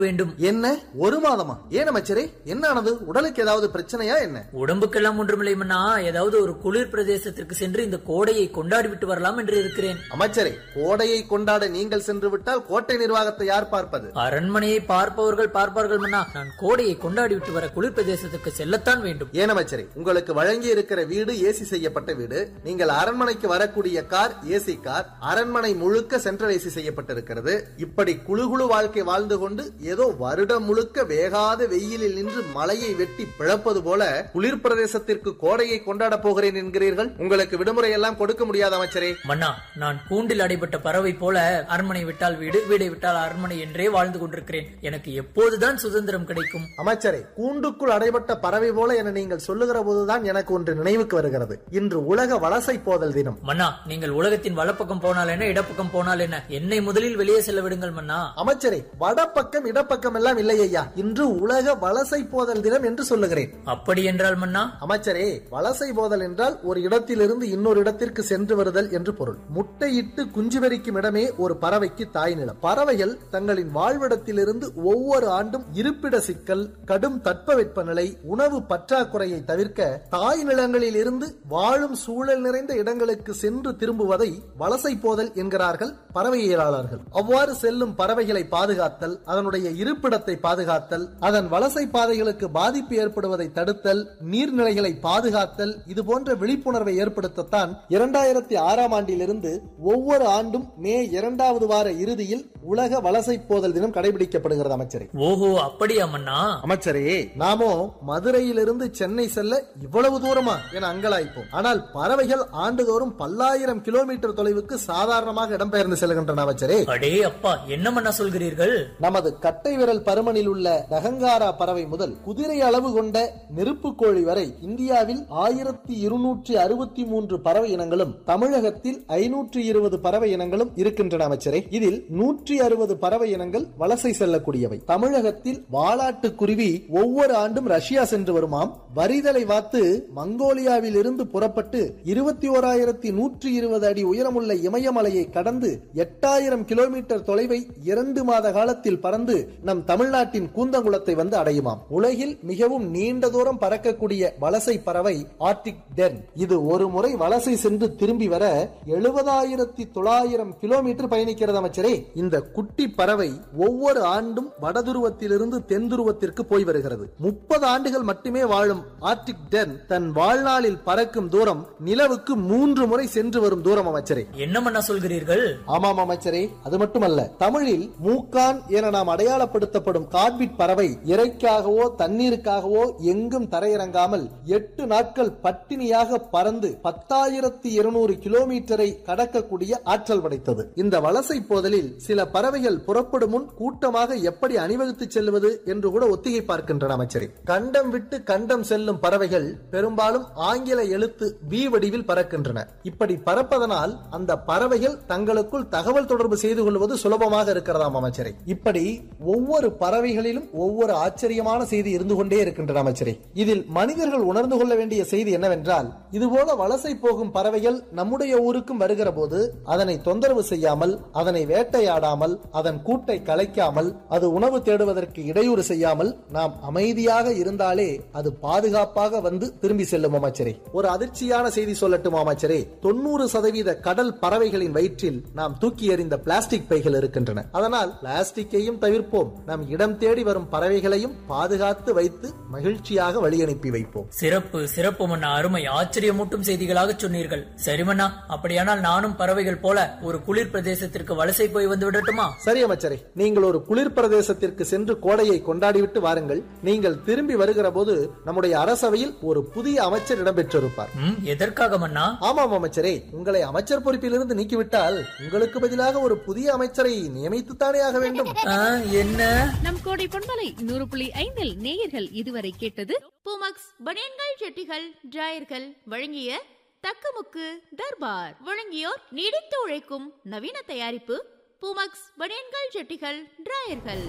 வேண்டும் என்ன ஒரு மாதமா ஏன் அமைச்சரே என்ன ஆனது உடலுக்கு ஏதாவது பிரச்சனையா என்ன உடம்புக்கெல்லாம் ஒன்றுமில்லை மன்னா ஏதாவது ஒரு குளிர் பிரதேசத்திற்கு சென்று இந்த கோடையை கொண்டாடி விட்டு வரலாம் என்று இருக்கிறேன் அமைச்சரே கோடையை கொண்டாட நீங்கள் சென்று விட்டால் கோட்டை நிர்வாகத்தை யார் பார்ப்பது அரண்மனையை பார்ப்பவர்கள் பார்ப்பார்கள் மன்னா நான் கோடையை கொண்டாடி விட்டு வர குளிர் பிரதேசத்திற்கு செல்லத்தான் வேண்டும் ஏன் அமைச்சரே உங்களுக்கு வழங்கி இருக்கிற வீடு ஏசி செய்யப்பட்ட வீடு நீங்கள் அரண்மனைக்கு வரக்கூடிய கார் ஏசி கார் அரண்மனை முழுக்க சென்ட்ரல் ஏசி செய்யப்பட்டிருக்கிறது இப்படி குழு குழு வாழ்க்கை வாழ்ந்து கொண்டு ஏதோ வருடம் முழுக்க வேகாத வெயிலில் நின்று மலையை வெட்டி பிளப்பது போல குளிர் பிரதேசத்திற்கு கோடையை கொண்டாட போகிறேன் என்கிறீர்கள் உங்களுக்கு விடுமுறை எல்லாம் கொடுக்க முடியாது அமைச்சரே மன்னா நான் கூண்டில் அடைபட்ட பறவை போல அரண்மனை விட்டால் வீடு வீடை விட்டால் அரண்மனை என்றே வாழ்ந்து கொண்டிருக்கிறேன் எனக்கு எப்போதுதான் சுதந்திரம் கிடைக்கும் அமைச்சரே கூண்டுக்குள் அடைபட்ட பறவை போல என நீங்கள் சொல்லுகிற போதுதான் எனக்கு ஒன்று நினைவுக்கு வருகிறது இன்று உலக வலசை போதல் தினம் மன்னா நீங்கள் உலகத்தின் வலப்பக்கம் போனால் என்ன இடப்பக்கம் போனால் என்ன என்னை முதலில் வெளியே செல்ல விடுங்கள் மன்னா அமைச்சரே வடப்பக்கம் இடப்பக்கம் எல்லாம் இல்லை ஐயா இன்று உலக வலசை போதல் தினம் என்று சொல்லுகிறேன் அப்படி என்றால் மன்னா அமைச்சரே வலசை போதல் என்றால் ஒரு இடத்திலிருந்து இன்னொரு இடத்திற்கு சென்று வருதல் என்று பொருள் முட்டையிட்டு குஞ்சு பொரிக்கும் இடமே ஒரு பறவைக்கு தாய் நிலம் பறவைகள் தங்களின் வாழ்விடத்திலிருந்து ஒவ்வொரு ஆண்டும் இருப்பிட சிக்கல் கடும் தட்பவெப்பநிலை உணவு பற்றாக்குறையை தவிர்க்க தாய் நிலங்களில் இருந்து வாழும் சூழல் நிறைந்த இடங்களுக்கு சென்று திரும்புவதை வலசை போதல் என்கிறார்கள் பறவையியலாளர்கள் அவ்வாறு செல்லும் பறவைகளை பாதுகாத்தல் அதனுடைய இருப்பிடத்தை பாதுகாத்தல் அதன் வலசை பாதைகளுக்கு பாதிப்பு ஏற்படுவதை தடுத்தல் நீர்நிலைகளை பாதுகாத்தல் இது போன்ற விழிப்புணர்வை ஏற்படுத்தத்தான் இரண்டாயிரத்தி ஆறாம் ஆண்டிலிருந்து ஒவ்வொரு ஆண்டும் மே இரண்டாவது வார இறுதியில் உலக வலசை போதல் தினம் கடைபிடிக்கப்படுகிறது அமைச்சரே ஓஹோ அப்படியா மன்னா அமைச்சரே நாமோ மதுரையிலிருந்து சென்னை செல்ல இவ்வளவு தூரமா என அங்கலாய்ப்போம் ஆனால் பறவைகள் ஆண்டுதோறும் பல்லாயிரம் கிலோமீட்டர் தொலைவுக்கு சாதாரணமாக இடம்பெயர்ந்து செல்கின்றன அமைச்சரே அடே அப்பா என்ன மன்னா சொல்கிறீர்கள் நமது கட்டை விரல் பருமனில் உள்ள ரகங்காரா பறவை முதல் குதிரை அளவு கொண்ட நெருப்பு கோழி வரை இந்தியாவில் ஆயிரத்தி இருநூற்றி அறுபத்தி மூன்று பறவை இனங்களும் தமிழகத்தில் ஐநூற்றி இருபது பறவை இனங்களும் இருக்கின்றன அமைச்சரே இதில் நூற்றி அறுபது பறவை இனங்கள் வலசை செல்லக்கூடியவை தமிழகத்தில் வாலாட்டு குருவி ஒவ்வொரு ஆண்டும் ரஷ்யா சென்று வருமாம் வரிதலை வாத்து மங்கோலியாவில் இருந்து புறப்பட்டு இருபத்தி ஓராயிரத்தி நூற்றி இருபது அடி உயரமுள்ள இமயமலையை கடந்து எட்டாயிரம் கிலோமீட்டர் தொலைவை இரண்டு மாத காலத்தில் பறந்து நம் தமிழ்நாட்டின் கூந்தங்குளத்தை வந்து அடையுமாம் உலகில் மிகவும் நீண்ட தூரம் பறக்கக்கூடிய வலசை பறவை ஆர்டிக் டென் இது ஒரு முறை வலசை சென்று திரும்பி வர எழுபதாயிரத்தி தொள்ளாயிரம் கிலோமீட்டர் பயணிக்கிறது அமைச்சரே இந்த குட்டி பறவை ஒவ்வொரு ஆண்டும் வடதுருவத்திலிருந்து தென் துருவத்திற்கு போய் வருகிறது முப்பது ஆண்டுகள் மட்டுமே வாழும் ஆர்டிக் டென் தன் வாழ்நாளில் பறக்கும் தூரம் நிலவுக்கு மூன்று முறை சென்று வரும் தூரம் அமைச்சரே என்ன மன்னா சொல்கிறீர்கள் ஆமாம் அமைச்சரே அது மட்டுமல்ல தமிழில் மூக்கான் என நாம் அடையாளப்படுத்தப்படும் காட்பிட் பறவை இறைக்காகவோ தண்ணீருக்காகவோ எங்கும் தரையிறங்காமல் எட்டு நாட்கள் பட்டினியாக பறந்து பத்தாயிரத்தி இருநூறு கிலோமீட்டரை கடக்கக்கூடிய ஆற்றல் படைத்தது இந்த வலசை போதலில் சில பறவைகள் புறப்படும் முன் கூட்டமாக எப்படி அணிவகுத்து செல்வது என்று கூட ஒத்திகை பார்க்கின்றன அமைச்சரே கண்டம் விட்டு கண்டம் செல்லும் பறவைகள் பெரும்பாலும் ஆங்கில எழுத்து வி வடிவில் பறக்கின்றன இப்படி பறப்பதனால் அந்த பறவைகள் தங்களுக்குள் தகவல் தொடர்பு செய்து கொள்வது சுலபமாக இருக்கிறதாம் அமைச்சரே இப்படி ஒவ்வொரு பறவைகளிலும் ஒவ்வொரு ஆச்சரியமான செய்தி இருந்து கொண்டே இருக்கின்றன அமைச்சரே இதில் மனிதர்கள் உணர்ந்து கொள்ள வேண்டிய செய்தி என்னவென்றால் இதுபோல வலசை போகும் பறவைகள் நம்முடைய ஊருக்கும் வருகிற போது அதனை தொந்தரவு செய்யாமல் அதனை வேட்டையாடாமல் அதன் கூட்டை கலைக்காமல் அது உணவு தேடுவதற்கு இடையூறு செய்யாமல் நாம் அமைதியாக இருந்தாலே அது பாதுகாப்பாக வந்து திரும்பி செல்லும் அமைச்சரே ஒரு அதிர்ச்சியான செய்தி சொல்லட்டும் அமைச்சரே தொண்ணூறு சதவீத கடல் பறவைகளின் வயிற்றில் நாம் தூக்கி எறிந்த பிளாஸ்டிக் பைகள் இருக்கின்றன அதனால் பிளாஸ்டிக்கையும் தவிர்ப்போம் நம் இடம் தேடி வரும் பறவைகளையும் பாதுகாத்து வைத்து மகிழ்ச்சியாக வழி அனுப்பி வைப்போம் சிறப்பு சிறப்பு மன்னா அருமை ஆச்சரியமூட்டும் செய்திகளாக சொன்னீர்கள் சரி மன்னா அப்படியானால் நானும் பறவைகள் போல ஒரு குளிர் பிரதேசத்திற்கு வலசை போய் வந்து விடட்டுமா சரி அமைச்சரே நீங்கள் ஒரு குளிர் பிரதேசத்திற்கு சென்று கோடையை கொண்டாடிவிட்டு வாருங்கள் நீங்கள் திரும்பி வருகிற போது நம்முடைய அரசவையில் ஒரு புதிய அமைச்சர் இடம்பெற்றிருப்பார் ம் எதற்காக மன்னா ஆமாம் அமைச்சரே உங்களை அமைச்சர் பொறுப்பிலிருந்து நீக்கிவிட்டால் உங்களுக்கு பதிலாக ஒரு புதிய அமைச்சரை நியமித்துத்தானே ஆக வேண்டும் ஆ, என்ன நம் கோடை பொன்மலை நூறு புள்ளி ஐந்தில் நேயர்கள் இதுவரை கேட்டது பூமக்ஸ் பனியன்கள் ஜெட்டிகள் டிராயர்கள் வழங்கிய தக்கமுக்கு தர்பார் வழங்கியோர் நீடித்து உழைக்கும் நவீன தயாரிப்பு பூமக்ஸ் பனியன்கள் ஜெட்டிகள் டிராயர்கள்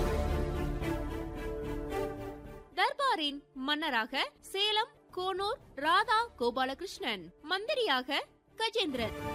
தர்பாரின் மன்னராக சேலம் கோனூர் ராதா கோபாலகிருஷ்ணன் மந்திரியாக கஜேந்திரன்